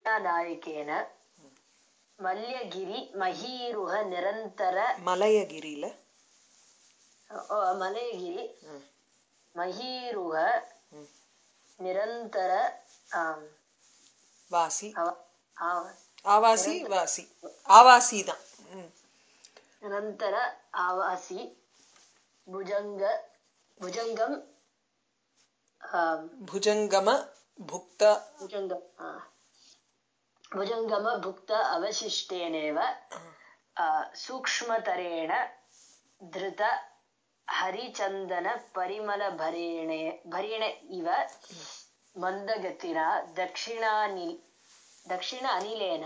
சேனாநாயகேன மல்யகிரி மஹீருஹ நிரந்தர மலையகிரியில ஓ, மலயகிரி ம். மஹீருஹ ம். நிரந்தர ஆம், வாசி அவ- ஆவ- ஆவாசி வாசி ஆவாசி தான் ம். நிரந்தர ஆவாசி புஜங்க புஜங்கம் ஆம், भुजङ्गम भुक्त भुजङ्गम् आ. भुजङ्गम भुक्त अवशिष्टेनेव आ, सूक्ष्मतरेण धृत हरिचन्दन परिमलभरेणे भरेण इव मन्दगतिना दक्षिणानि दक्षिण अनिलेन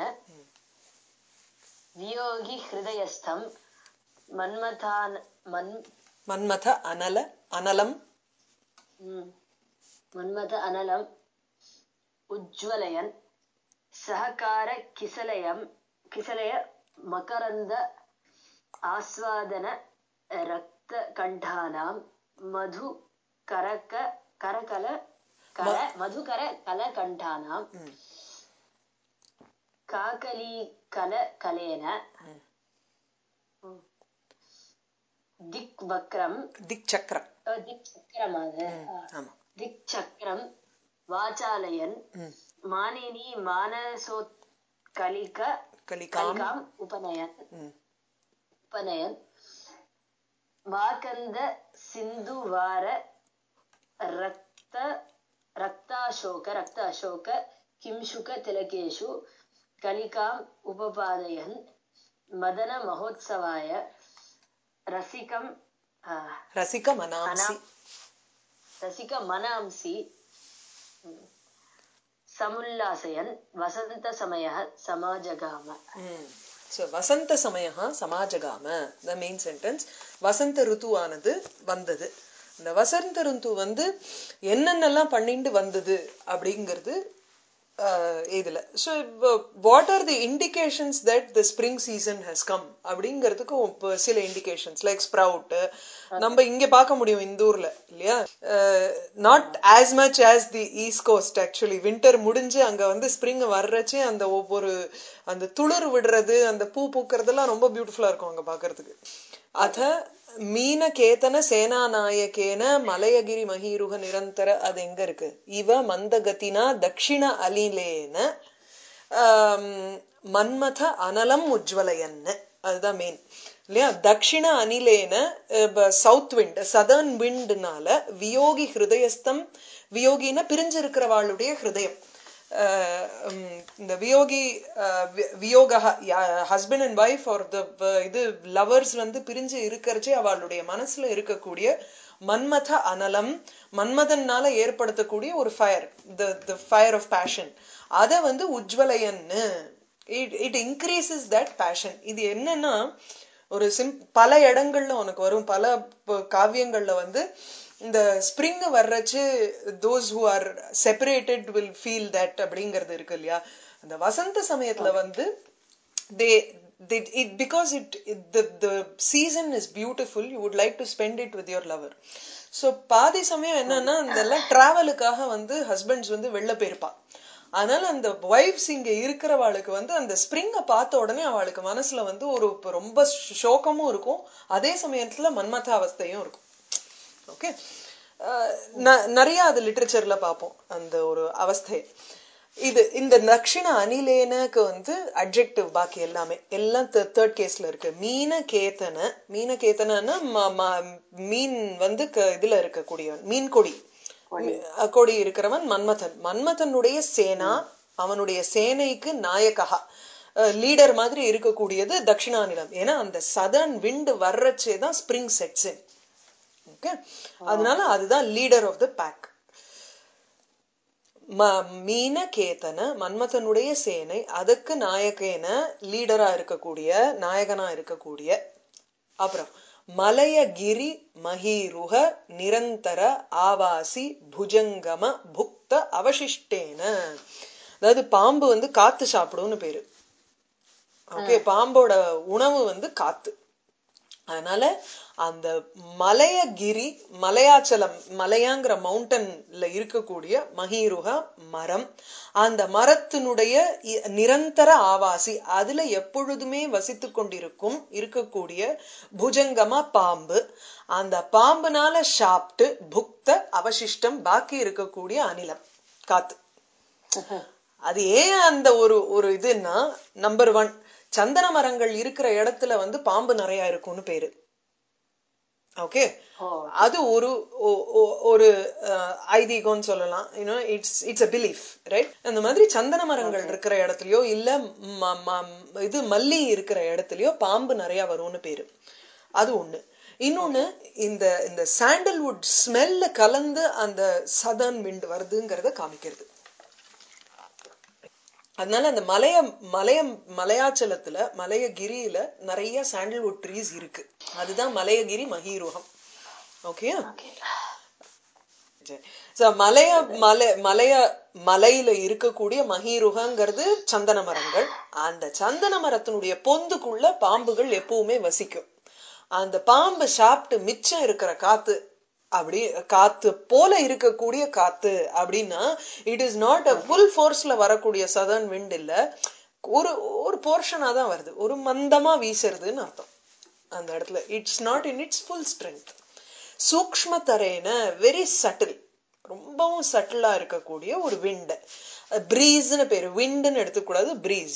वियोगि हृदयस्थं मन्मथान् मन् मन्मथ अनल अनलम् ம். மன்மத அனலம் உஜ்வலயன் சஹகார கிசலயம் கிசலய மகரந்த ஆஸ்வாதன ரக்த கண்டானாம் மது கரக கரகல கர மதுகர கல கண்டானாம் ம். காகலி கல கலேன திக் வக்ரம் திக் சக்கரம் திக் சக்கரம் அது ஆ. ஆமா திக்சக்கரம் வாचालयन् ம். மானினி மானசோத்கலிக கலிகாம் கலிகாம் உபநயன் ம். உபநயன் மாகந்த சிந்துவார ரக்த ரக்தாசோக ரக்தாசோக கிம்சுக திலகேஷு கலிகாம் உபபாதயன் மதன மகோத்சவாய ரசிகம் ஆ, ரசிக மனாம்சி அனாம் ரசிக மனாம்சி ம், சமுல்லாசயன் வசந்த சமய சமாஜகாம ம். So, வசந்த சமயா சமாஜகாம த மெயின் சென்டென்ஸ் வசந்த ருத்துவானது வந்தது இந்த வசந்த ருத்து வந்து என்னென்னலாம் பண்ணிட்டு வந்தது அப்படிங்கிறது ஆஹ், இதுல so what are the indications that the spring season has come அப்படிங்கிறதுக்கு இப்ப சில இண்டிகேஷன்ஸ் லைக் ஸ்ப்ரவுட் நம்ம இங்க பார்க்க முடியும் இந்த ஊர்ல இல்லையா not as much as the east coast actually winter முடிஞ்சு அங்க வந்து ஸ்ப்ரிங் வர்றச்சே அந்த ஒவ்வொரு அந்த துளிர் விடுறது அந்த பூ பூக்கறதெல்லாம் ரொம்ப பியூட்டிஃபுல்லா இருக்கும் அங்க பாக்குறதுக்கு அத மீன கேத்தன சேனாநாயகேன மலையகிரி மஹீருக நிரந்தர அது எங்க இருக்கு இவ மந்தகதினா தக்ஷிண அலிலேன ஆம், மன்மத அனலம் உஜ்வலயன்னு அதுதான் மெயின் இல்லையா தக்ஷிண அனிலேன சவுத் விண்ட் சதர்ன் விண்ட்னால வியோகி ஹிருதயஸ்தம் வியோகின பிரிஞ்சிருக்கிறவாளுடைய ஹிருதயம் அஹ், உம், இந்த வியோகி வியோக husband and wife are the இது லவர்ஸ் வந்து பிரிஞ்சு இருக்கிறச்சே அவளுடைய மனசுல இருக்கக்கூடிய மன்மத அனலம் மன்மதன்னால ஏற்படுத்தக்கூடிய ஒரு fire the fire of passion அத வந்து உஜ்வலயன்னு it it increases that passion இது என்னன்னா ஒரு சிம் பல இடங்கள்ல உனக்கு வரும் பல ப- காவியங்கள்ல வந்து இந்த ஸ்ப்ரிங் வர்றச்சு those who are separated will feel that அப்படிங்கிறது இருக்கு இல்லையா அந்த வசந்த சமயத்துல வந்து they, they it because it, it the the season is beautiful you would like to spend it with your lover so பாதி சமயம் என்னன்னா இதெல்லாம் டிராவலுக்காக வந்து ஹஸ்பண்ட்ஸ் வந்து வெளில போயிருப்பா அதனால அந்த ஒய்ஃப்ஸ் இங்க இருக்கிறவாளுக்கு வந்து அந்த ஸ்ப்ரிங்க பார்த்த உடனே அவளுக்கு மனசுல வந்து ஒரு ரொம்ப சோகமும் இருக்கும் அதே சமயத்துல மன்மத அவஸ்தையும் இருக்கும் ஓகே நிறைய அது லிட்ரேச்சர்ல பார்ப்போம் அந்த ஒரு அவஸ்தையை இது இந்த தக்ஷிண அனிலேனக்கு வந்து அட்ஜெக்டிவ் பாக்கி எல்லாமே எல்லாம் தேர்ட் கேஸ்ல இருக்கு மீன கேத்தன மீன கேத்தனன்னா ம- ம- மீன் வந்து க- இதுல இருக்கக்கூடியவன் மீன் கொடி அஹ் கொடி இருக்கிறவன் மன்மதன் மன்மதனுடைய சேனா அவனுடைய சேனைக்கு நாயகா லீடர் மாதிரி இருக்கக்கூடியது தட்சிணாநிலம் ஏன்னா அந்த சதர்ன் விண்ட் வர்றச்சே தான் ஸ்ப்ரிங் செட்ஸ் ஓகே அதனால அதுதான் லீடர் ஆஃப் த பேக் மீன கேத்தன மன்மதனுடைய சேனை அதுக்கு நாயகேன லீடரா இருக்கக்கூடிய நாயகனா இருக்கக்கூடிய அப்புறம் மலையகிரி மஹீருக நிரந்தர ஆவாசி புஜங்கம புக்த அவசிஷ்டேன அதாவது பாம்பு வந்து காத்து சாப்பிடும்னு பேரு ஓகே பாம்போட உணவு வந்து காத்து அதனால அந்த மலையகிரி மலையாச்சலம் மலையாங்கிற மவுண்டன்ல இருக்கக்கூடிய மகீருக மரம் அந்த மரத்தினுடைய இ- நிரந்தர ஆவாசி அதுல எப்பொழுதுமே வசித்துக் கொண்டிருக்கும் இருக்கக்கூடிய புஜங்கமா பாம்பு அந்த பாம்புனால சாப்பிட்டு புக்த அவசிஷ்டம் பாக்கி இருக்கக்கூடிய அனிலம் காத்து அது ஏன் அந்த ஒரு ஒரு இதுன்னா நம்பர் ஒன் சந்தன மரங்கள் இருக்கிற இடத்துல வந்து பாம்பு நிறைய இருக்கும்னு பேரு ஓகே ஓ அது ஒரு ஒ- ஒ- ஒரு அஹ், ஐதீகம்னு சொல்லலாம் you know it's it's a belief right அந்த மாதிரி சந்தன மரங்கள் இருக்கிற இடத்துலயோ இல்ல ம- ம- இது மல்லி இருக்கிற இடத்துலயோ பாம்பு நிறைய வரும்னு பேரு அது ஒண்ணு இன்னொன்னு இந்த இந்த சாண்டல்வுட் ஸ்மெல்ல கலந்து அந்த சதர்ன் விண்ட் வருதுங்கிறத காமிக்கிறது அதனால அந்த மலைய மலைய மலையாச்சலத்துல மலையகிரியில நிறைய சாண்டல்வுட் ட்ரீஸ் இருக்கு அதுதான் மலையகிரி மகீருகம் ஓகே ஓகே சோ மலைய மலை மலைய மலையில இருக்கக்கூடிய மகீருகங்கிறது சந்தன மரங்கள் அந்த சந்தன மரத்தினுடைய பொந்துக்குள்ள பாம்புகள் எப்பவுமே வசிக்கும் அந்த பாம்பு சாப்பிட்டு மிச்சம் இருக்கிற காத்து அப்படி காத்து போல இருக்கக்கூடிய காத்து அப்படின்னா it is not a full ஃபோர்ஸ்ல வரக்கூடிய சதர்ன் விண்ட் இல்ல ஒரு ஒரு போர்ஷனா தான் வருது ஒரு மந்தமா வீசுறதுன்னு அர்த்தம் அந்த இடத்துல it's not in it's full strength சூக்ஷ்ம தரேன வெரி சட்டில் ரொம்பவும் சட்டிலா இருக்கக்கூடிய ஒரு விண்ட் பிரீஸ்னு பேரு விண்டுன்னு எடுத்துக்கூடாது பிரீஸ்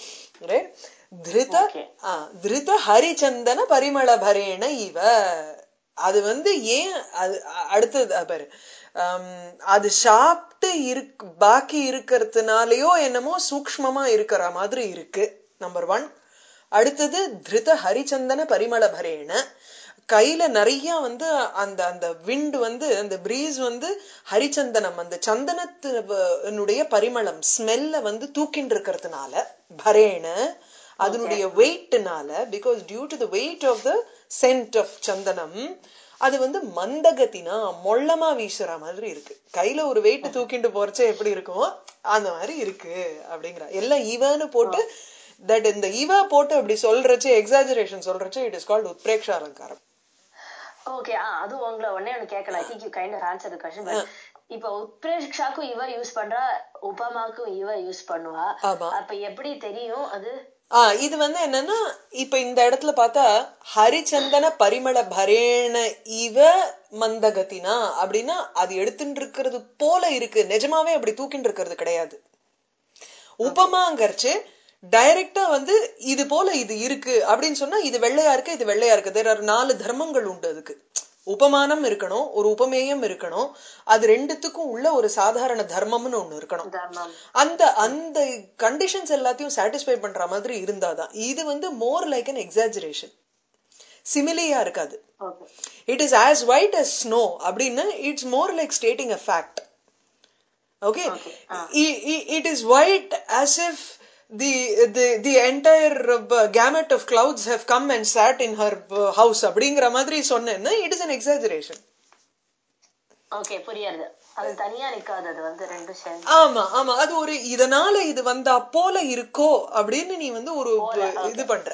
திருத Okay. ஆ, திருத ஹரிச்சந்தன பரிமள பரேண இவ அது வந்து ஏன் அது அ- அடுத்தது அ, பாரு ஆம், அது சாப்பிட்டு இருக் பாக்கி இருக்கிறதுனாலயோ என்னமோ சூக்ஷ்மமா இருக்கிற மாதிரி இருக்கு நம்பர் ஒன் அடுத்தது திருத ஹரிச்சந்தன பரிமள பரேண கையில நிறைய வந்து அந்த அந்த விண்ட் வந்து அந்த பிரீஸ் வந்து ஹரிச்சந்தனம் அந்த சந்தனத்தினுடைய பரிமளம் ஸ்மெல்ல வந்து தூக்கின்னு இருக்கிறதுனால பரேண அதனுடைய வெயிட்னால because due to the weight of the scent of சந்தனம் அது வந்து மந்தகத்தினா மொள்ளமா வீசுற மாதிரி இருக்கு கையில ஒரு வெயிட் தூக்கிட்டு போறச்ச எப்படி இருக்கும் அந்த மாதிரி இருக்கு அப்படிங்கிற எல்லாம் இவன்னு போட்டு தட் இந்த இவ போட்டு அப்படி சொல்றச்சு எக்ஸாஜரேஷன் சொல்றச்சு இட் இஸ் கால்ட் உத்பிரேக்ஷ அலங்காரம் ஓகே ஆ அது உங்களை உடனே ஒன்று கேட்கல I think you kind of answer question but இப்போ உத்பிரேக்ஷாக்கும் இவ யூஸ் பண்றா உபமாக்கும் இவ யூஸ் பண்ணுவா ஆமா. அப்ப எப்படி தெரியும் அது ஆ இது வந்து என்னன்னா இப்ப இந்த இடத்துல பார்த்தா ஹரிச்சந்தன பரிமள பரேண இவ மந்தகத்தினா அப்படின்னா அது எடுத்துட்டு இருக்கிறது போல இருக்கு நிஜமாவே அப்படி தூக்கிட்டு இருக்கிறது கிடையாது உபமாங்கர்ச்சு டைரக்டா வந்து இது போல இது இருக்கு அப்படின்னு சொன்னா இது வெள்ளையா இருக்கு இது வெள்ளையா இருக்கு தேர் ஆர் நாலு தர்மங்கள் உண்டு அதுக்கு உபமானம் இருக்கணும் ஒரு உபமேயம் இருக்கணும் அது ரெண்டுத்துக்கும் உள்ள ஒரு சாதாரண தர்மம்னு ஒண்ணு இருக்கணும் தர்மம் அந்த அந்த கண்டிஷன்ஸ் எல்லாத்தையும் சாட்டிஸ்ஃபை பண்ற மாதிரி இருந்தாதான் இது வந்து மோர் லைக் an எக்ஸாஜரேஷன் சிமிலியா இருக்காது okay it is as white as snow அப்படின்னு it's more like stating a fact okay, Okay, ah. I- I- it is white as if the the the entire uh, gamut of clouds have come and sat in her uh, house அப்படிங்கிற மாதிரி சொன்னேன்னா it is an exaggeration okay புரியாது அது தனியா நிக்காது அது வந்து ரெண்டும் சேர்ந்து ஆமா ஆமா அது ஒரு இதனால இது வந்தா போல இருக்கோ அப்படின்னு நீ வந்து ஒரு போல, இது பண்ற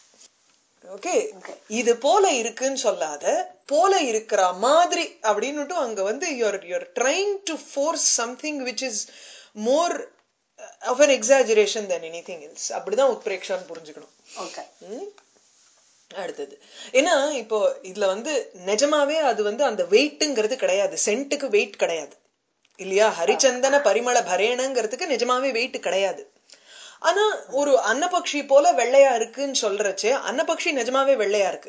ஓகே Okay. இது போல இருக்குன்னு சொல்லாத போல இருக்கிற மாதிரி அப்படின்னுட்டு அங்க வந்து you're you're trying to force something which is more of an exaggeration then anything else அப்படிதான் உத்பிரேக்ஷான்னு புரிஞ்சுக்கணும் ஓகே ம்? அடுத்தது ஏன்னா இப்போ இதுல வந்து நிஜமாவே அது வந்து அந்த வெயிட்டுங்கிறது கிடையாது சென்ட்டுக்கு வெயிட் கிடையாது இல்லையா ஹரிச்சந்தன பரிமள பரேணங்கிறதுக்கு நிஜமாவே வெயிட் கிடையாது ஆனா ஒரு அன்னபக்ஷி போல வெள்ளையா இருக்குன்னு சொல்றச்சு அன்னபக்ஷி நிஜமாவே வெள்ளையா இருக்கு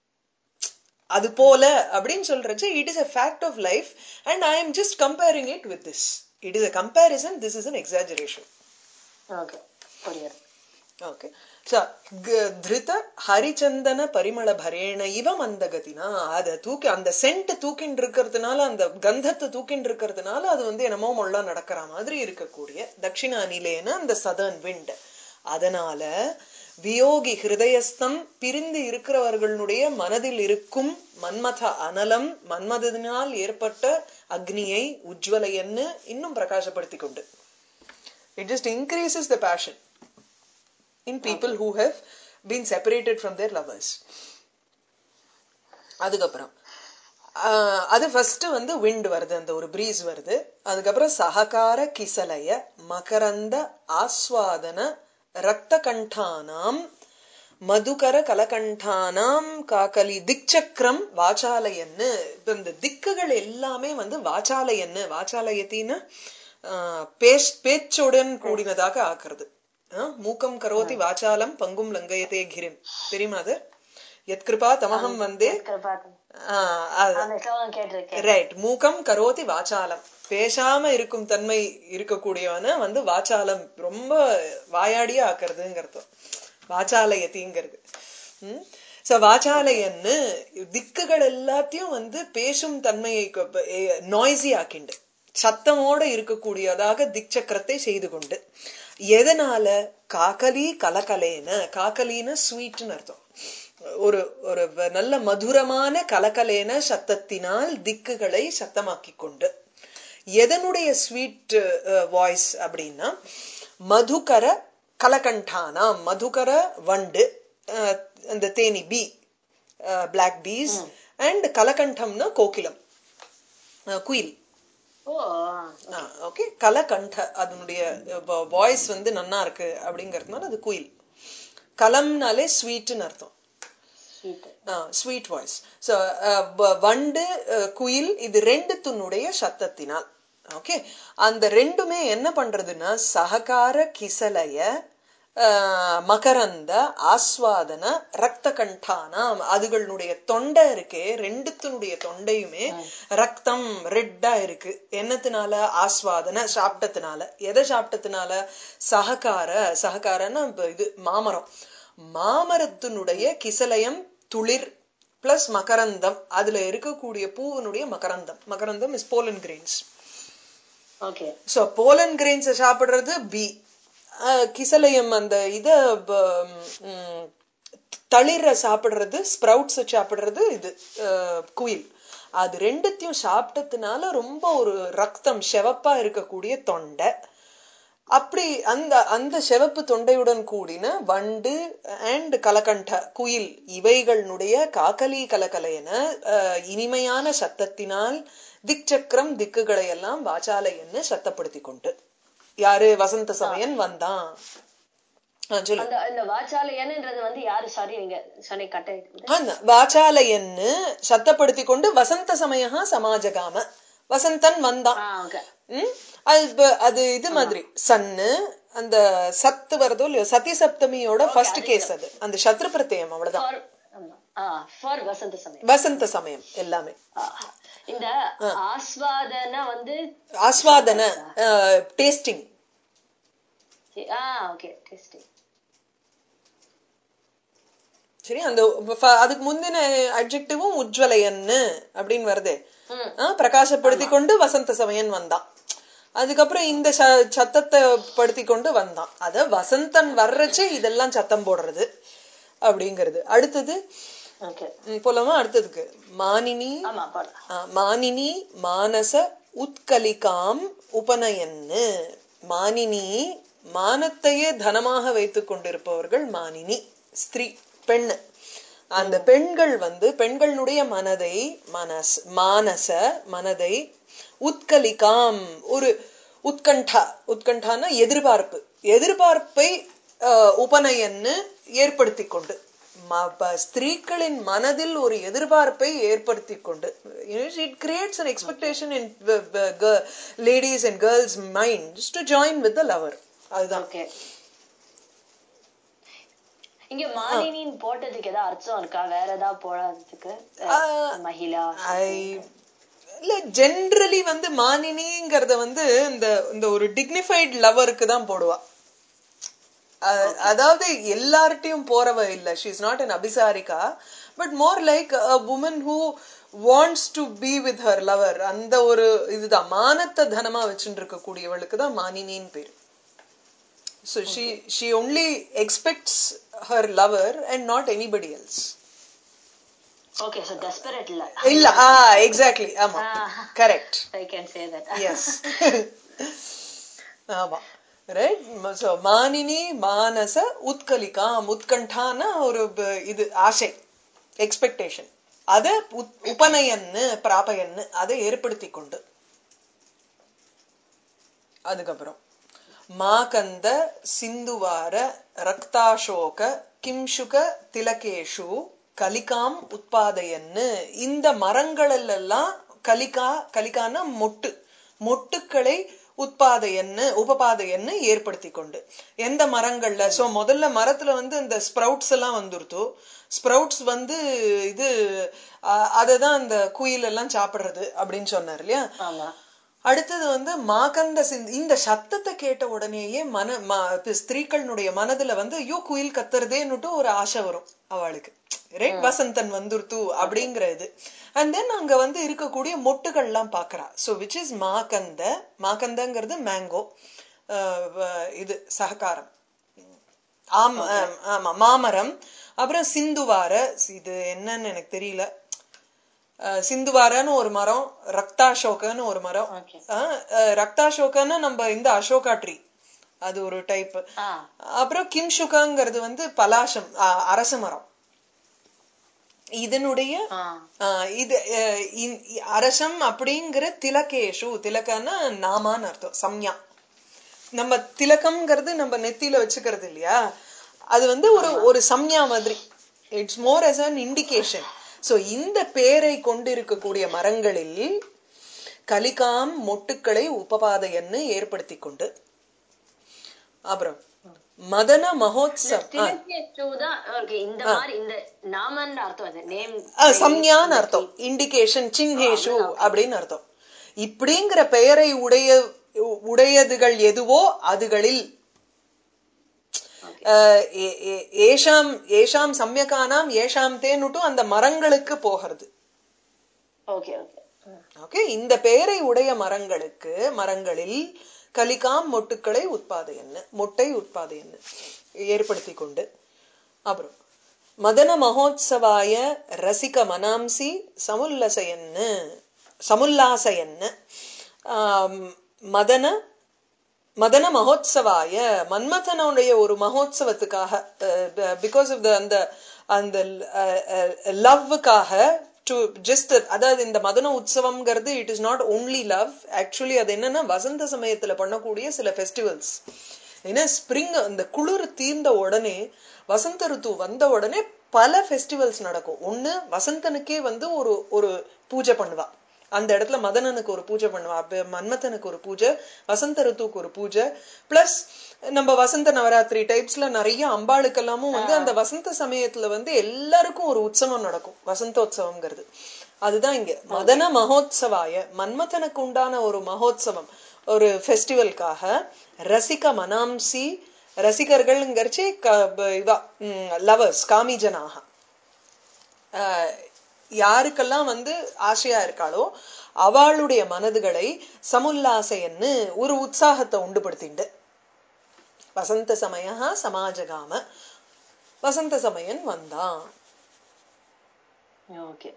அது போல அப்படின்னு சொல்றச்சு it is a fact of life and i am just comparing it with this it is a comparison this is an exaggeration okay புரியாது ஓகே சோ திருத ஹரிச்சந்தன பரிமள பரேண இவ மந்தகத்தினா அத தூக்கி அந்த சென்ட் தூக்கின்னு இருக்கிறதுனால அந்த கந்தத்தை தூக்கின்னு இருக்கிறதுனால அது வந்து என்னமோ மொள்ள நடக்கிற மாதிரி இருக்கக்கூடிய தட்சிணா நிலையன அந்த சதர்ன் விண்ட் அதனால வியோகி ஹிருதயஸ்தம் பிரிந்து இருக்கிறவர்களுடைய மனதில் இருக்கும் மன்மத அனலம் மன்மதனால் ஏற்பட்ட அக்னியை உஜ்வலையன்னு இன்னும் பிரகாசப்படுத்திக் கொண்டு it just increases the passion in people who have been separated from their lovers. அதுக்கப்புறம் ஆஹ் அது ஃபர்ஸ்ட் வந்து விண்ட் வருது அந்த ஒரு பிரீஸ் வருது அதுக்கப்புறம் சககார கிசலய மகரந்த ஆஸ்வாதன ரத்த கண்டானாம் மதுகர கலகண்டானாம் காக்கலி திக்சக்கரம் வாச்சாலயன்னு இப்ப இந்த திக்குகள் எல்லாமே வந்து வாச்சாலயன்னு வாச்சாலயத்தின்னு ஆஹ் பேச் பேச்சுடன் கூடினதாக ஆக்குறது ஆஹ் மூக்கம் கரோதி வாச்சாலம் பங்கும் லங்கயத்தே கிரிம் தெரியுமா அது எத்கிருபா தமகம் வந்தே கிருபாத்தம் ஆஹ் அது அந்த ஸ்லோகம் கேட்டிருக்கேன் ரைட் மூக்கம் கரோதி வாச்சாலம் பேசாம இருக்கும் தன்மை இருக்கக்கூடியவன வந்து வாச்சாலம் ரொம்ப வாயாடியா ஆக்குறதுங்கிறது வாச்சாலயத்திங்கிறது சோ வாச்சாலயன்னு திக்குகள் எல்லாத்தையும் வந்து பேசும் தன்மையை நாய்ஸி ஆக்கிண்டு சத்தமோட இருக்கக்கூடியதாக திக்சக்கரத்தை செய்து கொண்டு எதனால காக்கலி கலகலேன காக்கலின்னு ஸ்வீட்னு அர்த்தம் ஒரு ஒரு வ- நல்ல மதுரமான கலகலேன சத்தத்தினால் திக்குகளை சத்தமாக்கி கொண்டு எதனுடைய ஸ்வீட் வாய்ஸ் அப்படின்னா மதுகர கலகண்டானா மதுகர வண்டு அஹ், அந்த தேனி பி பிளாக் பீஸ் அண்ட் கலகண்டம்னா கோகிலம் அஹ், குயில் ஓ ஓகே கலகண்ட அதனுடைய வாய்ஸ் வந்து நன்னா இருக்கு அப்படிங்கறதுனால அது குயில் கலம்னாலே ஸ்வீட்னு அர்த்தம் ஸ்வீட் ஸ்வீட் வாய்ஸ் ஸோ வண்டு அஹ், குயில் இது ரெண்டுத்தினுடைய சத்தத்தினால் ஓகே அந்த ரெண்டுமே என்ன பண்றதுன்னா சககார கிசலய அஹ், மகரந்த ஆஸ்வாதன ரத்த கண்டானாம் அதுகளுடைய தொண்டை இருக்கே ரெண்டுத்தினுடைய தொண்டையுமே ரத்தம் ரெட்டா இருக்கு என்னத்தினால ஆஸ்வாதன சாப்பிட்டத்தினால எதை சாப்பிட்டத்தினால சககார சககாரன்னா இப்ப இது மாமரம் மாமரத்தினுடைய கிசலயம் துளிர் பிளஸ் மகரந்தம் அதுல இருக்கக்கூடிய பூவனுடைய மகரந்தம் மகரந்தம் is pollen grains okay so pollen grains சாப்பிடுறது பி கிசலயம் அந்த இத ப- ம், தளிர சாப்பிடுறது ஸ்ப்ரவுட்ஸ் சாப்பிடுறது இது அஹ், குயில் அது ரெண்டுத்தையும் சாப்பிட்டதுனால ரொம்ப ஒரு ரத்தம் செவப்பா இருக்கக்கூடிய தொண்டை அப்படி அந்த அந்த சிவப்பு தொண்டையுடன் கூடின வண்டு அண்ட் கலகண்ட குயில் இவைகளுடைய காக்கலி கலகலையன அஹ், இனிமையான சத்தத்தினால் திக்சக்கரம் திக்குகளை எல்லாம் வாச்சாலையன்னு சத்தப்படுத்தி கொண்டு யாரு வசந்த சமயன் வந்தான் ஆ, சொல்லு அந்த இந்த வாச்சாலயன்ன்றது வந்து யாரு சாரி நீங்க சொன்ன கட்ட இருக்குது ஆமா, வாச்சாலயன்னு சத்தப்படுத்தி கொண்டு வசந்த சமயஹா சமாஜகாம வசந்தன் வந்தான் ஆ ஓகே ம்? அது இப்ப- அது இது மாதிரி சன்னு அந்த சத்து வருதோ இல்லையோ சதி சப்தமியோட ஃபர்ஸ்ட் கேஸ் அது அந்த சத்ரு பிரத்யம் அவ்வளவுதான் ஃபார் ஆ ஃபார் வசந்த சமயம் வசந்த சமயம் எல்லாமே ஆ. இந்த ஆஸ்வாதன வந்து ஆஸ்வாதன டேஸ்டிங் ஆ ஓகே டேஸ்டிங் சரி அந்த ஃப- அதுக்கு முந்தின அட்ஜெக்டிவும் உஜ்வலையன்னு அப்படின்னு வருதே ம் ஆ, பிரகாசப்படுத்தி கொண்டு வசந்த சமயன் வந்தான் அதுக்கப்புறம் இந்த ச- சத்தத்தை படுத்தி கொண்டு வந்தான் அத வசந்தன் வர்றச்சு இதெல்லாம் சத்தம் போடுறது அப்படிங்கிறது அடுத்தது ஓகே ம், போலாமா அடுத்ததுக்கு மானினி ஆமா போடலாம் ஆ, மானினி மானச உத்கலிகாம் உபநயன்னு மானினி மானத்தையே தனமாக வைத்துக் கொண்டிருப்பவர்கள் மானினி ஸ்திரீ பெண் அந்த பெண்கள் வந்து பெண்களுடைய மனதை மனஸ் மானச மனதை உத்கலிகாம் ஒரு உத்கண்டா உத்கண்டான எதிர்பார்ப்பு எதிர்பார்ப்பை ஆஹ், உபநயன்னு ஏற்படுத்தி கொண்டு ம- ப- ஸ்திரீகளின் மனதில் ஒரு எதிர்பார்ப்பை ஏற்படுத்தி கொண்டு it creates an expectation in ladies and girls minds to join with the lover அதுதான் ஓகே இங்க மாலினின்னு போட்டதுக்கு ஏதாவது அர்த்தம் இருக்கா வேற ஏதாவது போடாததுக்கு அஹ், மகிழா ஐ இல்ல ஜென்ரலி வந்து மானினிங்கிறத வந்து இந்த இந்த ஒரு டிக்னிஃபைட் லவருக்கு தான் போடுவா அ- அதாவது எல்லார்ட்டையும் போறவ இல்ல ஷி இஸ் நாட் அன் அபிசாரிகா but more like a woman who wants to be with her lover அந்த ஒரு இதுதான் மானத்தை தனமா வச்சுட்டு இருக்கக்கூடியவளுக்கு தான் மானினின்னு பேரு So she she only expects her lover and not anybody else. Okay so desperate இல்ல இல்ல ஆ எக்ஸாக்ட்லி ஆமா correct I can say that yes ஆமா ரைட் சோ மானினி மானச உத்கலிகாம் உத்கண்டான ஒரு ப- இது ஆசை எக்ஸ்பெக்டேஷன் அத உத்- உபநயன்னு பிராபயன்னு அதை ஏற்படுத்தி கொண்டு அதுக்கப்புறம் மாகந்த சிந்துவார ரக்தாசோக கிம்சுக திலகேஷு கலிகாம் உத்பாதையன்னு இந்த மரங்களில் எல்லாம் கலிகா கலிகான மொட்டு மொட்டுக்களை உத்பாதையன்னு உபபாதையன்னு ஏற்படுத்தி கொண்டு எந்த மரங்கள்ல சோ முதல்ல மரத்துல வந்து இந்த ஸ்ப்ரவுட்ஸ் எல்லாம் வந்துருத்தோ ஸ்ப்ரவுட்ஸ் வந்து இது அஹ், அததான் அந்த குயில் எல்லாம் சாப்பிடுறது அப்படின்னு சொன்னார் இல்லையா ஆமா அடுத்தது வந்து மாகந்த சிந்த் இந்த சத்தத்தை கேட்ட உடனேயே மன ம- இப்ப ஸ்திரீக்களுடைய மனதுல வந்து ஐயோ குயில் கத்துறதேன்னுட்டு ஒரு ஆசை வரும் அவளுக்கு ரைட் வசந்தன் வந்துருத்து அப்படிங்கிற இது அண்ட் தென் அங்க வந்து இருக்கக்கூடிய மொட்டுகள்லாம் பாக்குறா சோ விச் இஸ் மாகந்த மாகந்தங்கிறது மேங்கோ இது சககாரம் ஆம் ஆம், ஆமா மாமரம் அப்புறம் சிந்துவார இது என்னன்னு எனக்கு தெரியல அஹ், சிந்துவாரன்னு ஒரு மரம் ரக்தாசோகன்னு ஒரு மரம் ஓகே அஹ், அஹ், ரக்தாசோகன்னு நம்ம இந்த அசோகா ட்ரீ அது ஒரு டைப் ஆ அப்புறம் கிம்சுகாங்கிறது வந்து பலாசம் அஹ், அரச மரம் இதனுடைய ஆ ஆஹ் இது அஹ் இ- இ- அரசம் அப்படிங்கிற திலகேஷு திலகன்னா நாமான்னு அர்த்தம் சம்யா நம்ம திலகம்ங்கிறது நம்ம நெத்தியில வச்சுக்கிறது இல்லையா அது வந்து ஒரு ஒரு சம்யா மாதிரி it's more as an indication so இந்த பேரை கொண்டிருக்கக்கூடிய மரங்களில் கலிகாம் மொட்டுக்களை உபபாதையன்னு ஏற்படுத்தி கொண்டு அப்புறம் மதன மகோத்சவ் ஆ, திலகேஷு தான் ஓகே இந்த மாதிரி இந்த நாமன்னு அர்த்தம் அது நேம் ஆ, சம்ஞான்னு அர்த்தம் இண்டிகேஷன் சின்ஹேஷு அப்படின்னு அர்த்தம் இப்படிங்கிற பெயரை உடைய உடையதுகள் எதுவோ அதுகளில் அஹ், ஏ- ஏ- ஏஷாம் ஏஷாம் சம்யகானாம் ஏஷாம் தேனுட்டும் அந்த மரங்களுக்கு போகிறது ஓகே ஓகே ஓகே இந்த பெயரை உடைய மரங்களுக்கு மரங்களில் கலிகாம் மொட்டுக்களை உட்பாதையன்னு மொட்டை உட்பாதையன்னு ஏற்படுத்தி கொண்டு அப்புறம் மதன மகோத்சவாய ரசிக மனாம்சி சமுல்லசையன்னு சமுல்லாசையன்னு ஆம், மதன மதன மகோத்சவாய மன்மதனுடைய ஒரு மகோத்சவத்துக்காக பிகாஸ் ஆஃப் த அந்த அந்த லவ்வுக்காக டு ஜஸ்ட் அதாவது இந்த மதன உற்சவம்ங்கிறது it is not only love actually அது என்னன்னா வசந்த சமயத்துல பண்ணக்கூடிய சில ஃபெஸ்டிவல்ஸ் ஏன்னா ஸ்ப்ரிங் அந்த குளிர் தீர்ந்த உடனே வசந்த ருத்து வந்த உடனே பல ஃபெஸ்டிவல்ஸ் நடக்கும் ஒண்ணு வசந்தனுக்கே வந்து ஒரு ஒரு பூஜை பண்ணுவா அந்த இடத்துல மதனனுக்கு ஒரு பூஜை பண்ணுவா அப்ப மன்மதனுக்கு ஒரு பூஜை வசந்த ருத்துக்கு ஒரு பூஜை பிளஸ் நம்ம வசந்த நவராத்திரி டைப்ஸ்ல நிறைய அம்பாளுக்கெல்லாமும் வந்து அந்த வசந்த சமயத்துல வந்து எல்லாருக்கும் ஒரு உற்சவம் நடக்கும் வசந்தோத்சவம்ங்கிறது அதுதான் இங்க மதன மகோத்சவாய மன்மதனுக்கு உண்டான ஒரு மகோத்சவம் ஒரு ஃபெஸ்டிவல்காக ரசிக மனாம்சி ரசிகர்கள்ங்கிறச்சு இவா லவர்ஸ் காமிஜனாக ஆஹ் யாருக்கெல்லாம் வந்து ஆசையா இருக்காளோ அவளுடைய மனதுகளை சமுல்லாசையன்னு ஒரு உற்சாகத்தை உண்டுபடுத்திண்டு வசந்த சமய சமாஜகாம வசந்த சமயன் வந்தான் ஓகே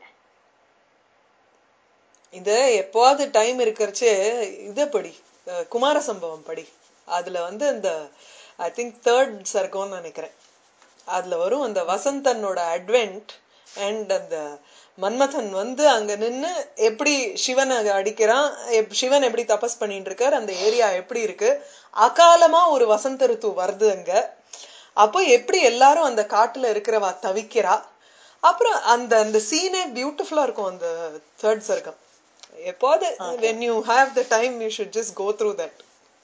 இது எப்போவாது டைம் இருக்கிறச்சு இத படி அஹ் குமார சம்பவம் படி அதுல வந்து இந்த ஐ திங்க் தேர்ட் சர்க்கம்னு நினைக்கிறேன் அதுல வரும் அந்த வசந்தனோட அட்வென்ட் அண்ட் அந்த மன்மதன் வந்து அங்க நின்னு எப்படி சிவனை அடிக்கிறான் எப்- சிவன் எப்படி தபஸ் பண்ணிட்டு இருக்கார் அந்த ஏரியா எப்படி இருக்கு அகாலமா ஒரு வசந்த ருத்து வருது அங்க அப்போ எப்படி எல்லாரும் அந்த காட்டுல இருக்கிறவா தவிக்கிறா அப்புறம் அந்த அந்த சீனே பியூட்டிஃபுல்லா இருக்கும் அந்த தேர்ட் சர்க்கம் எப்போது when you have the time you should just go through that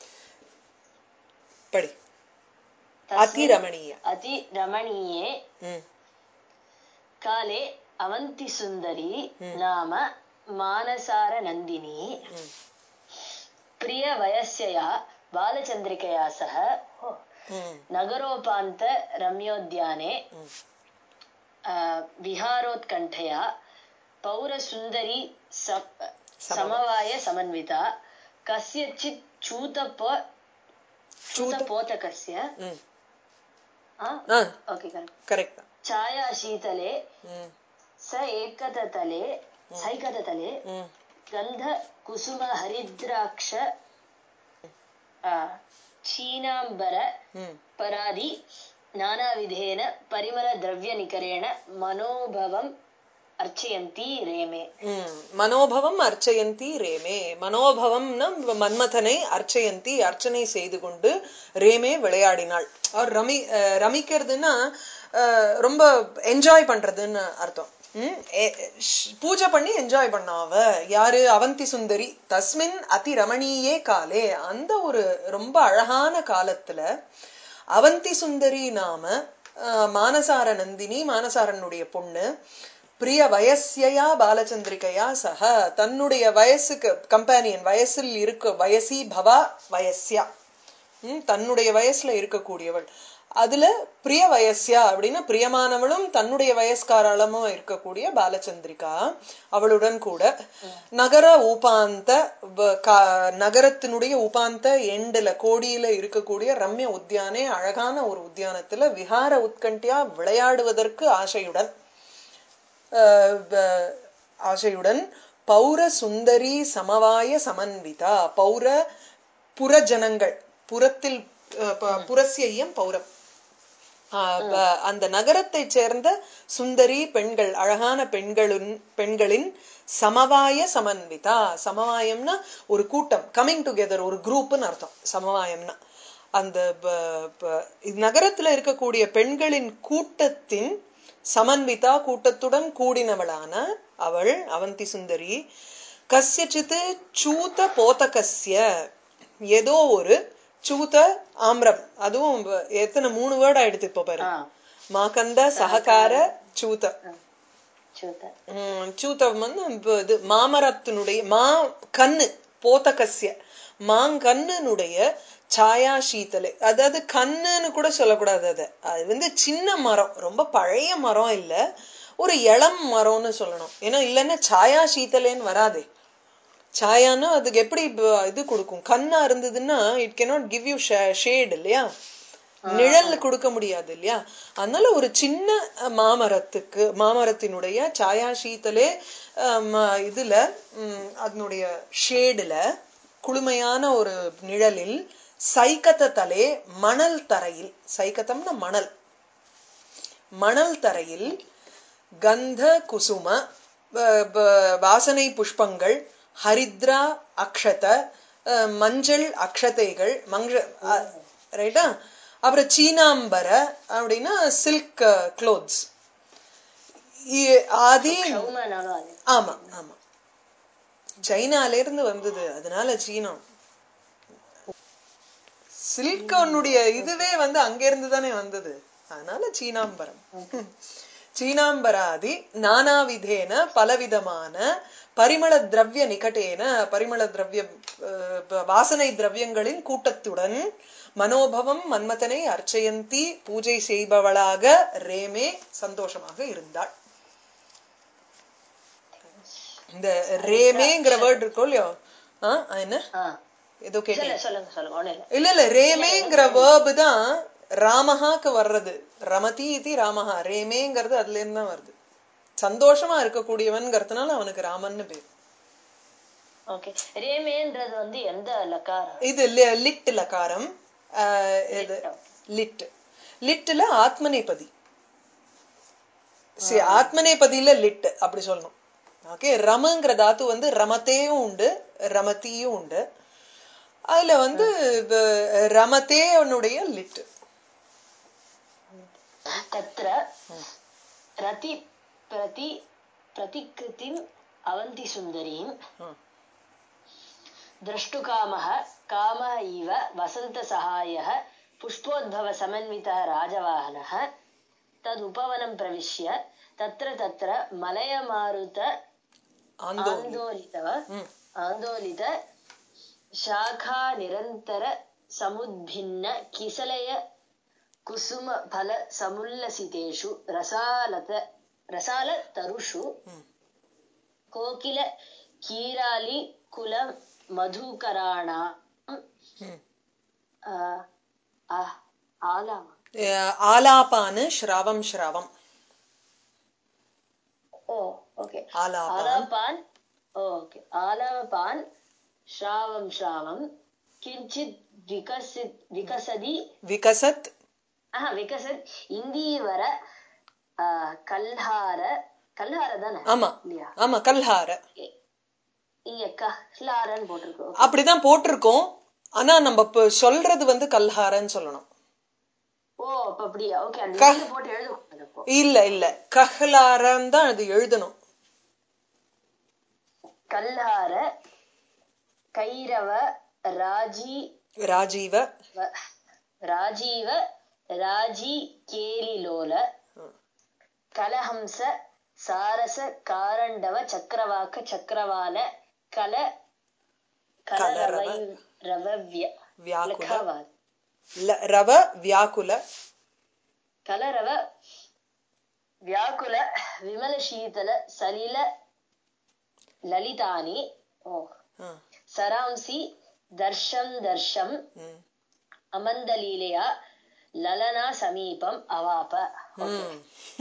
படி அதி ரமணீய அதி ரமணீயே ம் காலே அவந்தி சுந்தரி நாம மானசார நந்தினி ம் பிரிய வயஸ்யயா பாலச்சந்திரிகயா சக ஓ, ம் நகரோபாந்த ரம்யோத்யானே ம் ஆ, விஹாரோத்கண்டயா பௌரசுந்தரி ச- சமவாய சமன்விதா கஸ்யச்சித் சூதப்ப சூதபோதகஸ்ய ம் ஆ ஆ ஓகே கரெக்ட் கரெக்ட் छाया शीतले ம் स एकततले सैकततले ம் गन्ध कुसुम हरिद्राक्ष आ, क्षीणाम्बर ம் परादि नानाविधेन परिमलद्रव्यनिकरेण मनोभवं அர்ச்சயந்தி ரேமே ம், மனோபவம் அர்ச்சயந்தி ரேமே மனோபவம்னா மன்மதனை அர்ச்சயந்தி அர்ச்சனை செய்து கொண்டு ரேமே விளையாடினாள் அவர் ரமி அஹ், ரமிக்கிறதுன்னா அஹ், ரொம்ப என்ஜாய் பண்றதுன்னு அர்த்தம் ம், எ- ஷ்- பூஜை பண்ணி என்ஜாய் பண்ணா அவ யாரு அவந்தி சுந்தரி தஸ்மின் அதி ரமணீயே காலே அந்த ஒரு ரொம்ப அழகான காலத்துல அவந்தி சுந்தரி நாம அஹ், மானசார நந்தினி மானசாரனுடைய பொண்ணு பிரிய வயசியா பாலச்சந்திரிகையா சக தன்னுடைய வயசுக்கு கம்பேனியன் வயசில் இருக்க வயசி பவா வயசியா ம், தன்னுடைய வயசுல இருக்கக்கூடியவள் அதுல பிரிய வயசியா அப்படின்னா பிரியமானவளும் தன்னுடைய வயஸ்காரளமும் இருக்கக்கூடிய பாலச்சந்திரிகா அவளுடன் கூட நகர உபாந்த வ- கா- நகரத்தினுடைய உபாந்த எண்டுல கோடியில இருக்கக்கூடிய ரம்ய உத்தியானே அழகான ஒரு உத்தியானத்துல விஹார உத்கண்டியா விளையாடுவதற்கு ஆசையுடன் அஹ் வ- ஆசையுடன் பௌர சுந்தரி சமவாய சமன்விதா பௌர புறஜனங்கள் புறத்தில் அஹ், ப- புரஸ்யம் பௌரம் ஆஹ் ப- அந்த நகரத்தைச் சேர்ந்த சுந்தரி பெண்கள் அழகான பெண்களின் பெண்களின் சமவாய சமன்விதா சமவாயம்னா ஒரு கூட்டம் கமிங் டுகெதர் ஒரு குரூப்னு அர்த்தம் சமவாயம்னா அந்த ப- ப- இது நகரத்துல இருக்கக்கூடிய பெண்களின் கூட்டத்தின் சமன்விதா கூட்டத்துடன் கூடினவளான அவள் அவந்தி சுந்தரி கஸ்யச்சித்து சூத போதகஸ்ய ஏதோ ஒரு சூத ஆம்ரம் அதுவும் வ- எத்தனை மூணு வேர்ட் ஆயிடுத்து இப்ப பாரு ஆ மாகந்த சககார சூத சூத்த உம் சூத்தம் வந்து இப்ப இது மாமரத்தினுடைய மா கண்ணு போத்தகசிய மாங்கண்ணுனுடைய சாயா சீத்தலை அதாவது கண்ணுன்னு கூட சொல்லக்கூடாது அது அது வந்து சின்ன மரம் ரொம்ப பழைய மரம் இல்ல ஒரு இளம் மரம்னு சொல்லணும் ஏன்னா இல்லைன்னா சாயா சீத்தலேன்னு வராதே சாயான்னா அதுக்கு எப்படி ப- இது கொடுக்கும் கண்ணா இருந்ததுன்னா it cannot give you shade இல்லையா நிழல் கொடுக்க முடியாது இல்லையா அதனால ஒரு சின்ன அஹ், மாமரத்துக்கு மாமரத்தினுடைய சாயா சீத்தலே அஹ், ம- இதுல ம், அதனுடைய ஷேடுல குளுமையான ஒரு நிழலில் சைக்கத்த தலே மணல் தரையில் சைக்கத்தம்னா மணல் மணல் தரையில் கந்த குசும வ- வ- வாசனை புஷ்பங்கள் ஹரித்ரா அக்ஷத அஹ், மஞ்சள் அக்ஷதைகள் மஞ்ச ரைட்டா அப்புறம் சீனாம்பர அப்படின்னா சில்க் க்ளோத்ஸ் ஆதி சௌமனாலும் அது ஆமா ஆமா சைனால இருந்து வந்தது அதனால சீனம் சில்கனுடைய இதுவே வந்து அங்க இருந்து தானே வந்தது அதனால சீனாம்பரம் சீனாம்பராதி நானாவிதேன பலவிதமான பரிமள திரவிய நிகட்டேன பரிமள திரவிய அஹ், ப- வாசனை திரவியங்களின் கூட்டத்துடன் மனோபவம் மன்மதனை அர்ச்சயந்தி பூஜை செய்பவளாக ரேமே சந்தோஷமாக இருந்தாள் இந்த ரேமேங்கிற வேர்ட் இருக்கும் இல்லையோ ஆ, என்ன ஆ ஏதோ கேட்டீங்க சொல்லுங்க சொல்லுங்க சொல்லுங்க ஒண்ணு இல்ல இல்ல இல்ல ரேமேங்கிற வேர்பு தான் ராமஹாக்கு வர்றது ரமதி இது ராமஹா ரேமேங்கிறது அதுல இருந்து தான் வருது சந்தோஷமா இருக்கக்கூடியவன்கிறதுனால அவனுக்கு ராமன்னு பேர் ஓகே ரேமேன்றது வந்து எந்த லக்காரம் இது லி- லிட் லகாரம் ஆஹ், இது லிட் லிட்ல ஆத்மநேபதி சரி ஆத்மநேபதியில லிட் அப்படி சொல்லணும் ஓகே ரமங்கிற தாத்து வந்து ரமத்தேயும் உண்டு ரமதியும் உண்டு அதுல வந்து வ- ரமதேனுடைய லிட் तत्र रति प्रति प्रतिकृतिम् अवन्तिसुन्दरीम् द्रष्टुकामः कामः इव वसन्तसहायः पुष्पोद्भवसमन्वितः राजवाहनः तदुपवनं प्रविश्य तत्र तत्र मलयमारुत ஆந்தோ आन्दोलितव ம். आन्दोलित शाखा निरन्तर समुद्भिन्न किसलय कुसुम फल समुल्लसितेषु रसालत रसालतरुषु कोकिल कीरालि कुल मधुकराणाम् ம். आलाम அஹ், ஆலாபானு ஸ்ராவம் ஸ்ராவம் ओ ओके ஆலாபான் आलापान् ओके आलापान् श्रावं श्रावं किञ्चित् विकसित् विकसति விகசத் ஆஹா விகசத் இந்தீவர ஆ, கல்ஹார கல்ஹார தானே ஆமா இல்லையா ஆமா கல்ஹார இங்க கஹ்லாரன்னு போட்டிருக்கோம் அப்படிதான் போட்டிருக்கோம் ஆனா நம்ம இப்ப சொல்றது வந்து கல்ஹாரன்னு சொல்லணும் ஓ அப்ப அப்படியா ஓகே அந்த க- இதுல போட்டு எழுதுவோம் அப்போ இல்ல இல்ல கஹ்லாரன் தான் அது எழுதணும் கல்ஹார கைரவ ராஜி ராஜீவ வ- ராஜீவ ராஜி கேலிலோல கலஹம்ச சாரச காரண்டவ சக்கரவாக்க சக்கரவால கல கலரவ. கலரவை ரவவ்ய வியாக்குல லக்காவாது. ல- ரவ வியாக்குல கலரவ ವ್ಯಾಕುಲ ವಿಮಲ ಶೀತಲ ಸಲಿಲ ಲಲಿತಾನಿ ಓ ஆ, ಸರಾಂಸಿ ದರ್ಶಂ ದರ್ಶಂ ம், ಅಮಂದಲೀಲೆಯ ಲಲನಾ ಸಮೀಪಂ ಅವಾಪ ம்.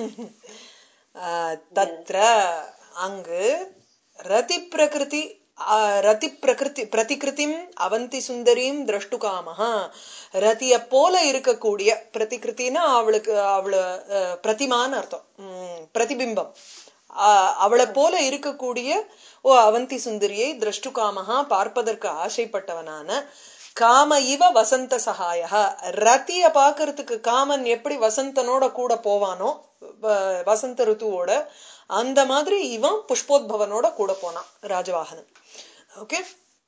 ஆ, தத்ர அங்கு ரதி பிரகிருதி ஆ, ரதி பிரகிருதி பிரதிகிருதிம் அவந்தி சுந்தரீம் திரஷ்டுகாமஹா ரதிய போல இருக்கக்கூடிய பிரதிகிருத்தினா அவளுக்கு அவள அஹ், பிரதிமான்னு அர்த்தம் ம், பிரதிபிம்பம் ஆ, அவளை போல இருக்கக்கூடிய ஓ அவந்தி சுந்தரியை திரஷ்டுகாமஹா பார்ப்பதற்கு ஆசைப்பட்டவனான காம இவ வசந்த சகாயா ரத்திய பாக்குறதுக்கு காமன் எப்படி வசந்தனோட கூட போவானோ வ- வசந்த ருத்துவோட அந்த மாதிரி இவன் புஷ்போத்பவனோட கூட போனான் ராஜவாகனன் ஓகே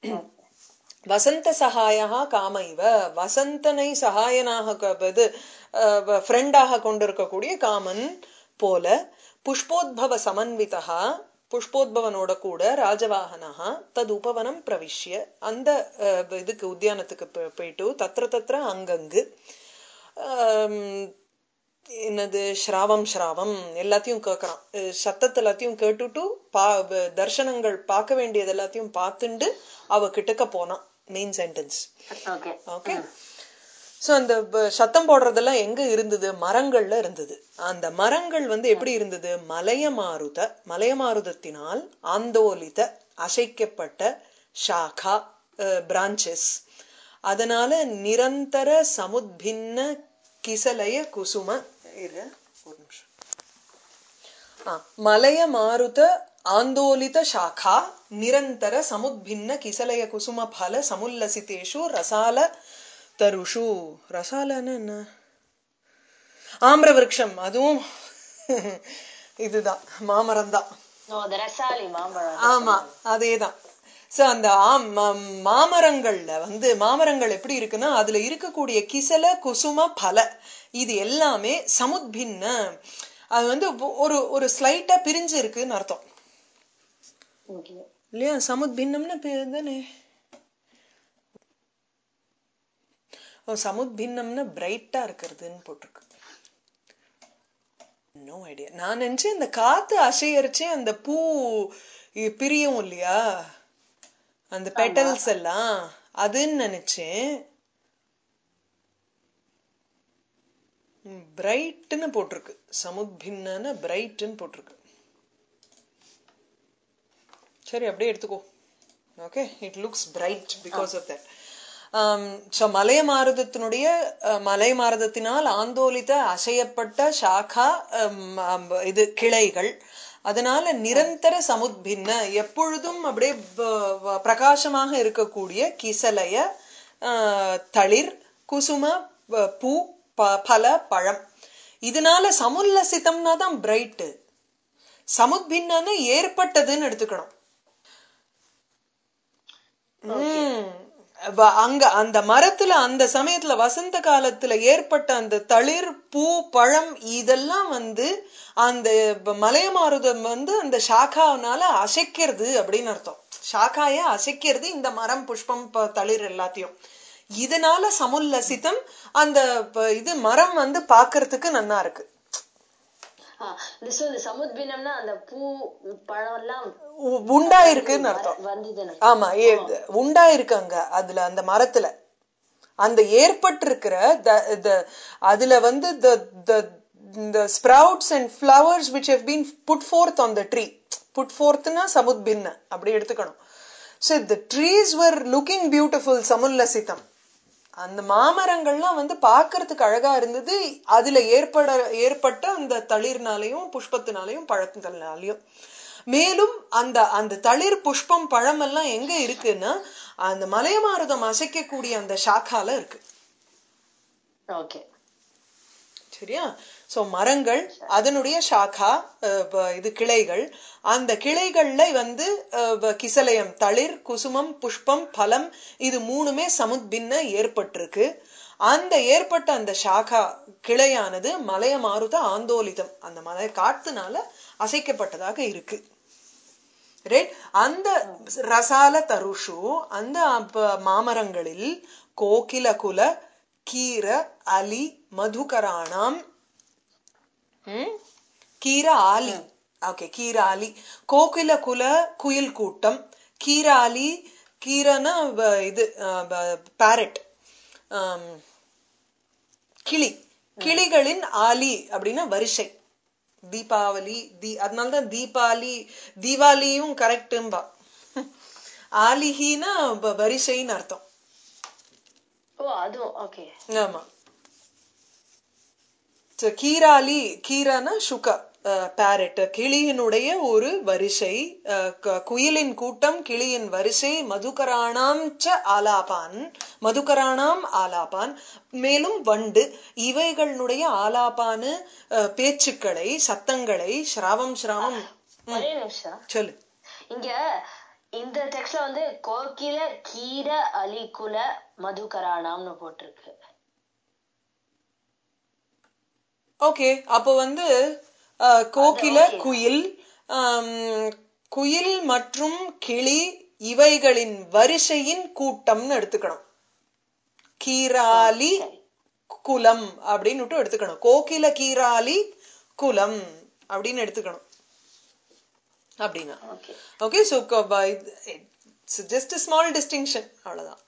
வசந்த சகாயா காம இவ வசந்தனை சகாயனாக க- இது ஃப்ரெண்டாக கொண்டிருக்கக்கூடிய காமன் போல புஷ்போத்பவ சமன்விதா புஷ்போத்பவனோட கூட ராஜவாகனஹா தது உபவனம் பிரவிஷ்ய அந்த அஹ், இதுக்கு உத்தியானத்துக்கு போ- போயிட்டு தத்திர தத்திர அங்கங்கு ஆம், என்னது ஸ்ராவம் ஸ்ராவம் எல்லாத்தையும் கேட்கறான் அஹ் சத்தத்தை எல்லாத்தையும் கேட்டுட்டு பா வ- தர்சனங்கள் பார்க்க வேண்டியது எல்லாத்தையும் பார்த்துண்டு அவ கிட்டக்க போனான் main sentence okay okay so அந்த ப- சத்தம் போடுறதெல்லாம் எங்க இருந்தது மரங்கள்ல இருந்தது அந்த மரங்கள் வந்து எப்படி இருந்தது மலையமாருத மலையமாருதத்தினால் ஆந்தோலித அசைக்கப்பட்ட ஷாகா பிரான்ச்சஸ் அதனால நிரந்தர சமுத்பின்ன கிசலய குசும இரு, ஒரு நிமிஷம் ಆ, ಮಲಯ ಮಾರುತ ಆಂದೋಲಿತ ಶಾಖಾ ನಿರಂತರ ಸಮುದ್ಭಿನ್ನ ಕಿಸಲಯ ಕುಸುಮ ಫಲ ಸಮುಲ್ಲಸಿತೇಷು ರಸಾಲ ತರುಷು ரசாலன்னு என்ன ஆம்ர விருட்சம் அதுவும் இதுதான் மாமரம் தான் ஓ அந்த ரசாலி மாம்பழம் ஆமா அதேதான் சோ அந்த ஆம் ம- மாமரங்கள்ல வந்து மாமரங்கள் எப்படி இருக்குன்னா அதுல இருக்கக்கூடிய கிசல குசும பல இது எல்லாமே சமுத்பின்ன அது வந்து ஒ- ஒரு ஒரு ஸ்லைட்டா பிரிஞ்சு இருக்குன்னு அர்த்தம் ஓகே இல்லையா சமுத்பின்னம்னு பேர் தானே ஓ, சமுத்பின்னம்னு பிரைட்டா இருக்கிறதுன்னு போட்டிருக்கு நோ ஐடியா நான் நினைச்சேன் இந்த காத்து அசையரிச்சு அந்த பூ இ- பிரியும் இல்லையா அந்த பெட்டல்ஸ் எல்லாம் அதுன்னு நினைச்சேன் பிரைட்னு போட்டிருக்கு சமுத்பின்னு பிரைட்னு போட்டிருக்கு சரி அப்படியே எடுத்துக்கோ okay it looks bright because of that so மலை மாருதத்தினுடைய அஹ், மலை மாருதத்தினால் ஆந்தோலித்த அசையப்பட்ட சாகா அம், அம், இது கிளைகள் அதனால நிரந்தர சமுத்பின்ன எப்பொழுதும் அப்படியே வ- வ- பிரகாசமாக இருக்கக்கூடிய கிசலய அஹ், தளிர் குசும வ- பூ ப- பல பழம் இதனால சமுல்லசிதம்னா தான் பிரைட் சமுத்பின்னு ஏற்பட்டதுன்னு எடுத்துக்கணும் ம். வ- அங்க அந்த மரத்துல அந்த சமயத்துல வசந்த காலத்துல ஏற்பட்ட அந்த தளிர் பூ பழம் இதெல்லாம் வந்து அந்த ப- மலையமாருதம் வந்து அந்த சாக்காவனால அசைக்கிறது அப்படின்னு அர்த்தம் சாக்காய அசைக்கிறது இந்த மரம் புஷ்பம் ப- தளிர் எல்லாத்தையும் இதனால சமுல்லசிதம் அந்த ப- இது மரம் வந்து பாக்குறதுக்கு நன்னா இருக்கு இந்த so இந்த சமுத்பினம்னா அந்த பூ பழம் எல்லாம் உ- உண்டாயிருக்குன்னு அர்த்தம் வந்ததுன்னு ஆமா ஏ உண்டா இருக்காங்க அதுல அந்த மரத்துல அந்த ஏற்பட்டிருக்கிற the- the- அதுல வந்து the the the sprouts and flowers which have been put forth on the tree put forthனா சமுத்பின்ன அப்படி எடுத்துக்கணும் so the trees were looking beautiful சமுல்லசிதம் அந்த மாமரங்கள்லாம் வந்து பார்க்கிறதுக்கு அழகா இருந்தது அதுல ஏற்பட ஏற்பட்ட அந்த தளிர்னாலையும் புஷ்பத்தினாலையும் பழத்தினாலையும் மேலும் அந்த அந்த தளிர் புஷ்பம் பழம் எல்லாம் எங்க இருக்குன்னா அந்த மலையமாருதம் அசைக்கக்கூடிய அந்த சாக்கால இருக்கு ஓகே சரியா சோ மரங்கள் அதனுடைய சாக்கா அஹ், ப- இது கிளைகள் அந்த கிளைகள்ல வந்து அஹ், ப- கிசலயம் தளிர் குசுமம் புஷ்பம் பலம் இது மூணுமே சமுத்பின்ன ஏற்பட்டிருக்கு அந்த ஏற்பட்ட அந்த சாக்கா கிளையானது மலைய மாருத ஆந்தோலிதம் அந்த மலை காத்துனால அசைக்கப்பட்டதாக இருக்கு ரைட் அந்த ரசால தருஷு அந்த அப்ப மாமரங்களில் கோகில குல கீர அலி மதுகராணாம் ம்? கீர ஆலி ஓகே கீர ஆலி கோகில குல குயில் கூட்டம் கீர ஆலி கீரனா வ- இது பேரட் கிளி கிளிகளின் ஆலி அப்படின்னா வரிசை தீபாவளி தீ அதனாலதான் தீபாவளி தீபாவளியும் கரெக்டும்பா ஆலிஹின்னா வ- வரிசைன்னு அர்த்தம் ஓ அதுவும் ஓகே ஆமா So, கீராலி கீரானா சுக பேரட் கிளியினுடைய ஒரு வரிசை அஹ், க- குயிலின் கூட்டம் கிளியின் வரிசை மதுகராணாம் ச ஆலாபான் மதுகராணாம் ஆலாபான் மேலும் வண்டு இவைகளுடைய ஆலாபானு அஹ், பேச்சுக்களை சத்தங்களை ஸ்ராவம் ஸ்ராவம் ஒரே நிமிஷம் சொல்லு இங்க இந்த டெக்ஸ்ட்ல வந்து கோகில கீர அலிகுல மதுகராணாம்னு போட்டிருக்கு ஓகே அப்போ வந்து அஹ், கோகில okay. குயில் ஆம், குயில் மற்றும் கிளி இவைகளின் வரிசையின் கூட்டம்னு எடுத்துக்கணும் கீராலி சரி. குலம் அப்படின்னு எடுத்துக்கணும் கோகில கீராலி குலம் அப்படின்னு எடுத்துக்கணும் அப்படின்னா okay okay so just small distinction அவ்வளவுதான்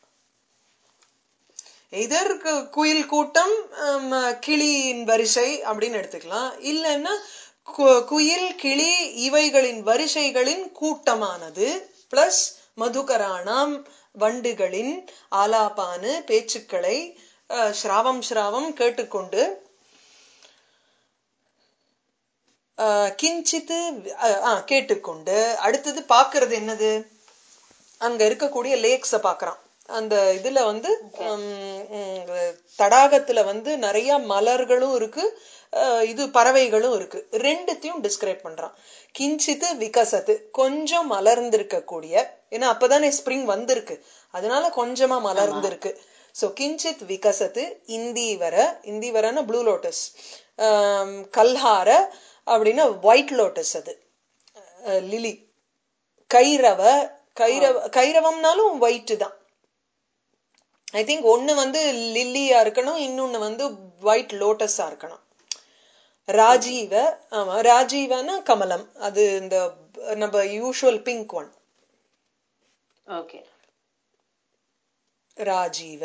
எதர் குயில் கூட்டம் ஹம், கிளியின் வரிசை அப்படின்னு எடுத்துக்கலாம் இல்லைன்னா கு- குயில் கிளி இவைகளின் வரிசைகளின் கூட்டமானது பிளஸ் மதுகராணாம் வண்டுகளின் ஆலாபானு பேச்சுக்களை அஹ், ஸ்ராவம் ஸ்ராவம் கேட்டுக்கொண்டு அஹ், கிஞ்சித்து அஹ், ஆ, கேட்டுக்கொண்டு அடுத்தது பார்க்கிறது என்னது அங்க இருக்கக்கூடிய லேக்ஸ பாக்குறான் அந்த இதுல வந்து ஹம், உம், தடாகத்துல வந்து நிறைய மலர்களும் இருக்கு அஹ், இது பறவைகளும் இருக்கு ரெண்டுத்தையும் டிஸ்கிரைப் பண்றான் கிஞ்சித்து விகசத்து கொஞ்சம் மலர்ந்திருக்க கூடிய ஏன்னா அப்பதானே ஸ்ப்ரிங் வந்திருக்கு அதனால கொஞ்சமா மலர்ந்திருக்கு சோ கிஞ்சித் விகசத்து இந்தீவர இந்தீவரன்னா ப்ளூ லோட்டஸ் கல்ஹார அப்படின்னா ஒயிட் லோட்டஸ் அது லிலி கைரவ கைரவ கைரவம்னாலும் ஒயிட் தான் ஐ திங்க் ஒன்னு வந்து லில்லியா இருக்கணும் இன்னொன்னு வந்து ஒயிட் லோட்டஸா இருக்கணும் ராஜீவ ஆமா ராஜீவனா கமலம் அது இந்த நம்ம யூஷுவல் பிங்க் ஒன் ஓகே ராஜீவ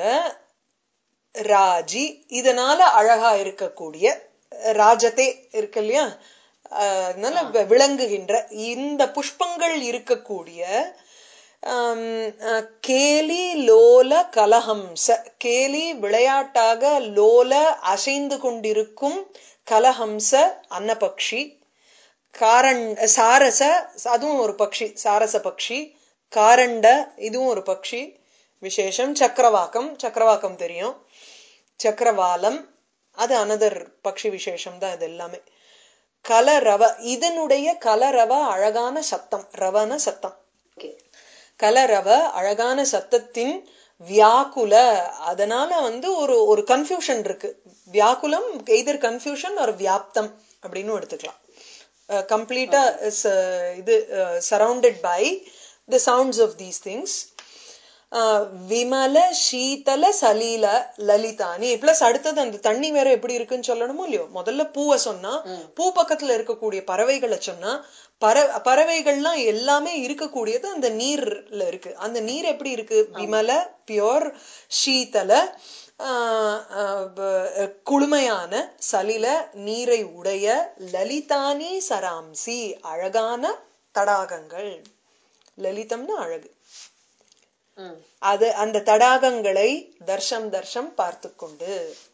ராஜி இதனால அழகா இருக்கக்கூடிய ராஜதே இருக்கு இல்லையா அஹ் அதனால வி- விளங்குகின்ற இந்த புஷ்பங்கள் இருக்கக்கூடிய ஆம், அஹ், கேலி லோல கலஹம்ச கேலி விளையாட்டாக லோல அசைந்து கொண்டிருக்கும் கலஹம்ச அன்னபக்ஷி காரன் சாரச அதுவும் ஒரு பக்ஷி சாரச பக்ஷி காரண்ட இதுவும் ஒரு பக்ஷி விசேஷம் சக்கரவாக்கம் சக்கரவாக்கம் தெரியும் சக்கரவாலம் அது அனதர் பக்ஷி விசேஷம் தான் இது எல்லாமே கலரவ இதனுடைய கலரவ அழகான சத்தம் ரவன சத்தம் ஓகே கலரவ அழகான சத்தத்தின் வியாக்குல அதனால வந்து ஒரு ஒரு கன்ஃபியூஷன் இருக்கு வியாக்குலம் எய்தர் கன்ஃபியூஷன் ஒரு வியாப்தம் அப்படின்னு எடுத்துக்கலாம் கம்ப்ளீட்டா இது surrounded by the sounds of these things விமல சீதல சலீல லலிதானி பிளஸ் அடுத்தது அந்த தண்ணி வேற எப்படி இருக்குன்னு சொல்லணுமோ இல்லையோ முதல்ல பூவை சொன்னா பூ பக்கத்துல இருக்கக்கூடிய பறவைகளை சொன்னா பற பறவைகள்லாம் எல்லாமே இருக்கக்கூடியது அந்த நீர்ல இருக்கு அந்த நீர் எப்படி இருக்கு விமல பியோர் சீதல ஆஹ் ஆஹ் ப- குளுமையான சலில நீரை உடைய லலிதானி சராம்சி அழகான தடாகங்கள் லலிதம்னா அழகு ம் அது அந்த தடாகங்களை தர்ஷம் தர்ஷம் பார்த்து கொண்டு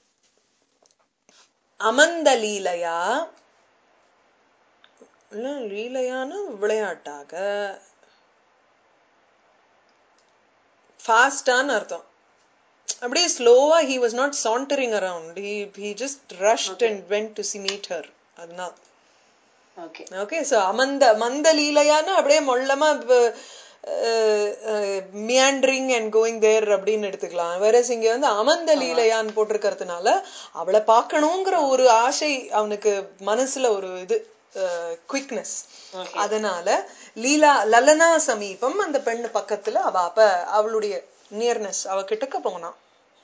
அமந்த லீலையா இல்ல லீலையான விளையாட்டாக ஃபாஸ்டான்னு அர்த்தம் அப்படியே ஸ்லோவா he was not sauntering around he he just rushed and went to see meet her அதுதான் ஓகே ஓகே சோ அமந்த மந்த லீலையான அப்படியே மொள்ளமா மியாண்ட்ரிங் அண்ட் கோயிங் தேர் அப்படின்னு எடுத்துக்கலாம் வேற இங்க வந்து அமந்த லீலையான்னு போட்டிருக்கிறதுனால அவளை பார்க்கணுங்கிற ஒரு ஆசை அவனுக்கு மனசுல ஒரு இது குவிக்னஸ் Okay. அதனால லீலா லலனா சமீபம் அந்த பெண்ணு பக்கத்துல அவ அப்ப அவளுடைய நியர்னஸ் அவ கிட்டக்க போனான்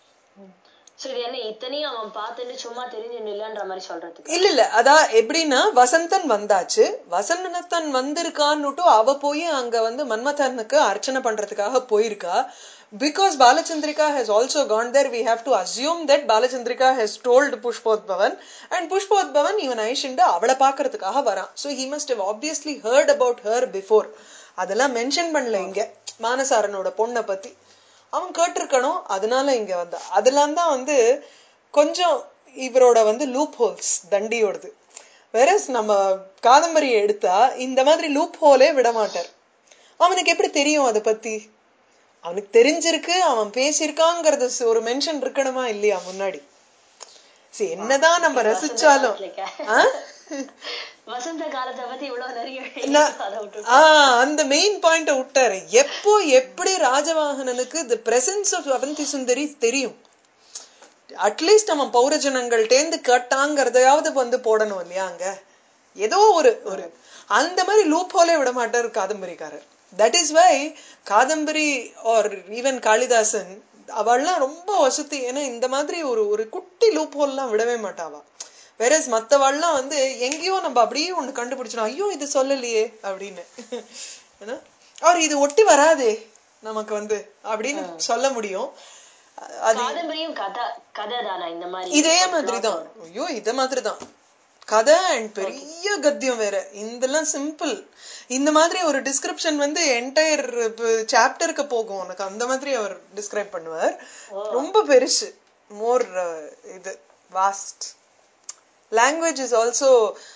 சரி என்ன இத்தனையும் அவன் பார்த்துட்டு சும்மா தெரிஞ்சு நில்லன்ற மாதிரி சொல்றதுக்கு இல்ல இல்ல அதான் எப்படின்னா வசந்தன் வந்தாச்சு வசந்தன் வந்திருக்கான்னுட்டு அவ போய் அங்க வந்து மன்மதனுக்கு அர்ச்சனை பண்றதுக்காக போயிருக்கா because Balachandrika has also gone there we have to assume that Balachandrika has told Pushpodbhavan and Pushpodbhavan இவன் ஐஷிண்டு அவளை பாக்குறதுக்காக வரான் so he must have obviously heard about her before அதெல்லாம் மென்ஷன் பண்ணல இங்க மானசாரனோட பொண்ணை பத்தி அவன் கேட்டிருக்கணும் அதனால இங்க வந்தா அதெல்லாம் தான் வந்து கொஞ்சம் இவரோட வந்து லூப் ஹோல்ஸ் தண்டியோடது வேற நம்ம காதம்பரியை எடுத்தா இந்த மாதிரி லூப் ஹோலே விட மாட்டார் அவனுக்கு எப்படி தெரியும் அதை பத்தி அவனுக்கு தெரிஞ்சிருக்கு அவன் பேசியிருக்காங்கிறது ஒரு மென்ஷன் இருக்கணுமா இல்லையா முன்னாடி சரி என்னதான் நம்ம ரசிச்சாலும் ஆ? வசந்த காலத்தை பத்தி இவ்வளவு நிறைய நான்- அதை விட்டு ஆ, அந்த மெயின் பாயிண்ட விட்டாரு எப்போ எப்படி ராஜவாகனனுக்கு the presence of Avanti Sundari தெரியும் அட்லீஸ்ட் அவன் பௌரஜனங்கள்டேந்து கேட்டாங்கிறதையாவது வந்து போடணும் இல்லையா அங்க ஏதோ ஒரு ஒரு அந்த மாதிரி லூப் ஹோலே விட மாட்டார் காதம்பரிக்காரர் that is why Kadambari are even Kalidasan அவள்லாம் ரொம்ப வசதி ஏன்னா இந்த மாதிரி ஒரு ஒரு குட்டி லூப் ஹோல்லாம் விடவே மாட்டாவா வேறஸ் மத்தவாள்லாம் வந்து எங்கேயோ நம்ம அப்படியே ஒண்ணு கண்டுபிடிச்சிடும் ஐயோ இது சொல்லலையே அப்படின்னு ஏன்னா, அவர் இது ஒட்டி வராதே நமக்கு வந்து அப்படின்னு சொல்ல முடியும் அது காதம்பரியும் கதை கதை தானா இந்த மாதிரி இதே மாதிரிதான் ஐயோ இத மாதிரிதான் கதை அண்ட் பெரிய கத்தியம் வேற இதெல்லாம் சிம்பிள் இந்த மாதிரி ஒரு டிஸ்கிரிப்ஷன் வந்து என்டையர் சாப்டருக்கு போகும் உனக்கு அந்த மாதிரி அவர் டிஸ்கிரைப் பண்ணுவார் ரொம்ப பெருசு மோர் இது vast language is also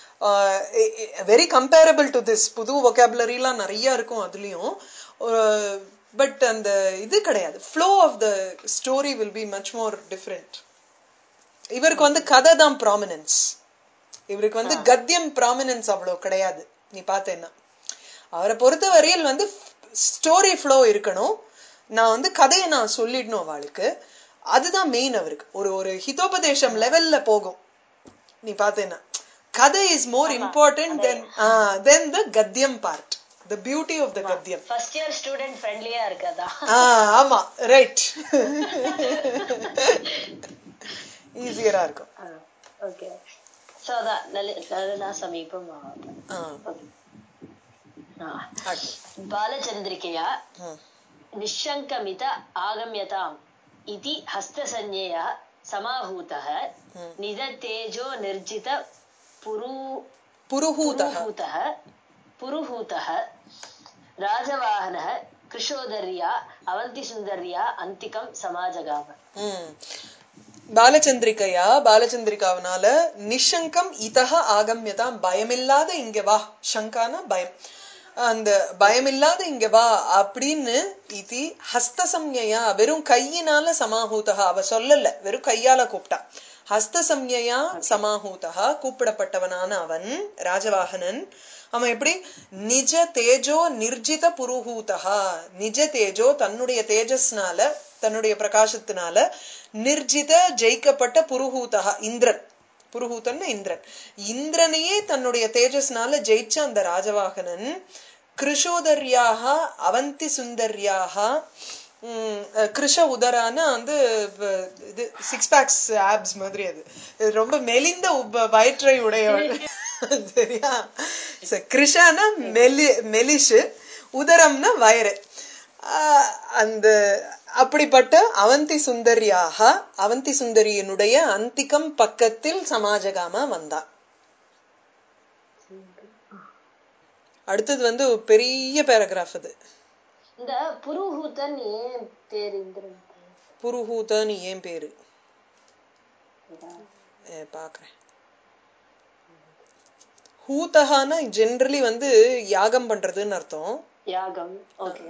very comparable to this புது vocabulary-லாம் நிறைய இருக்கும் அதுலயும் பட் அந்த இது கிடையாது flow of the story will be much more different இவருக்கு வந்து கதை தான் ப்ராமினன்ஸ் இவருக்கு வந்து கத்தியம் ப்ராமினன்ஸ் அவ்வளவு கிடையாது நீ பார்த்தேன்னா அவரை பொறுத்த வரையில் வந்து ஸ்டோரி ஃப்ளோ இருக்கணும் நான் வந்து கதையை நான் சொல்லிடணும் அவளுக்கு அதுதான் மெயின் அவருக்கு ஒரு ஒரு ஹிதோபதேசம் லெவல்ல போகும் நீ பார்த்தேன்னா கதை is more important then then the gadyam part the beauty of the gadyam first year student ஃப்ரெண்ட்லியா இருக்காதா ஆ ஆமா ரைட் ஈஸியரா இருக்கும் ஓகே சோ அதான் நல்ல நல்ல சமீபம் ஆ, அடுத்து. ಬಾಲಚಂದ್ರಿಕೆಯ ம், ನಿಶಂಕಮಿತ ಆಗಮ್ಯತಾಂ ಇತಿ ಹಸ್ತಸಂಜ್ಞೆಯ ಸಮಾಹೂತಃ ನಿಜತೇಜೋ ನಿರ್ಜಿತ ಪುರೂ புருஹூதः पुरुहूतः पुरुहूतः राजवाहनः कृशोदर्या अवन्तिसुन्दर्या अन्तिकं समाजगाम ம். பாலச்சந்திரிகையா பாலச்சந்திரிகாவனால நிஷங்கம் இதஹ ஆகம்யதாம் பயமில்லாத இங்க வா சங்கானா பயம் அந்த பயமில்லாத இங்க வா அப்படின்னு இது ஹஸ்தசம்யா வெறும் கையினால சமாஹூதா அவ சொல்லல வெறும் கையால கூப்பிட்டா ஹஸ்தசம்யா சமாஹூதா கூப்பிடப்பட்டவனான அவன் ராஜவாகனன் அவன் எப்படி நிஜ தேஜோ நிர்ஜித புருஹூதா நிஜ தேஜோ தன்னுடைய தேஜஸ்னால தன்னுடைய பிரகாசத்தினால நிர்ஜித ஜெயிக்கப்பட்ட புருஹூதா இந்திரன் புருஹூதன் இந்திரன் இந்திரனையே தன்னுடைய தேஜஸ்னால ஜெயிச்ச அந்த ராஜவாகனன் கிருஷோதர்யாக அவந்தி சுந்தர்யாக உம், அஹ், கிருஷ உதரான வந்து வ- இது சிக்ஸ் பேக்ஸ் ஆப்ஸ் மாதிரி அது இது ரொம்ப மெலிந்த உப்ப- வயிற்றை உடையவள் சரியா So, கிருஷானா மெலி மெலிஷு உதரம்னா வயறு ஆஹ், அந்த அப்படிப்பட்ட அவந்தி சுந்தரியாக அவந்தி சுந்தரியினுடைய அந்திகம் பக்கத்தில் சமாஜகாமா வந்தா அடுத்தது வந்து ஒரு பெரிய பேராகிராஃப் அது இந்த புருஹூத்தன் ஏன் பேர் இந்திரன் புருஹூதன்னு ஏன் பேரு ஏ, பாக்குறேன் ஹூதஹானா ஜென்ரலி வந்து யாகம் பண்றதுன்னு அர்த்தம் யாகம் ஓகே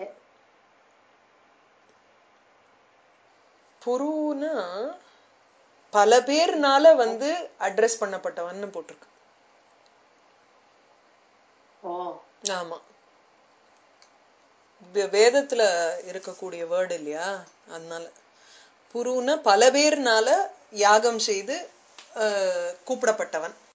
புருனா பல பேர்னால வந்து அட்ரஸ் பண்ணப்பட்டவன்னு போட்டிருக்கு ஓ ஆமா வே- வேதத்துல இருக்கக்கூடிய வேர்டு இல்லையா அதனால புருன பல பேர்னால யாகம் செய்து அஹ், கூப்பிடப்பட்டவன்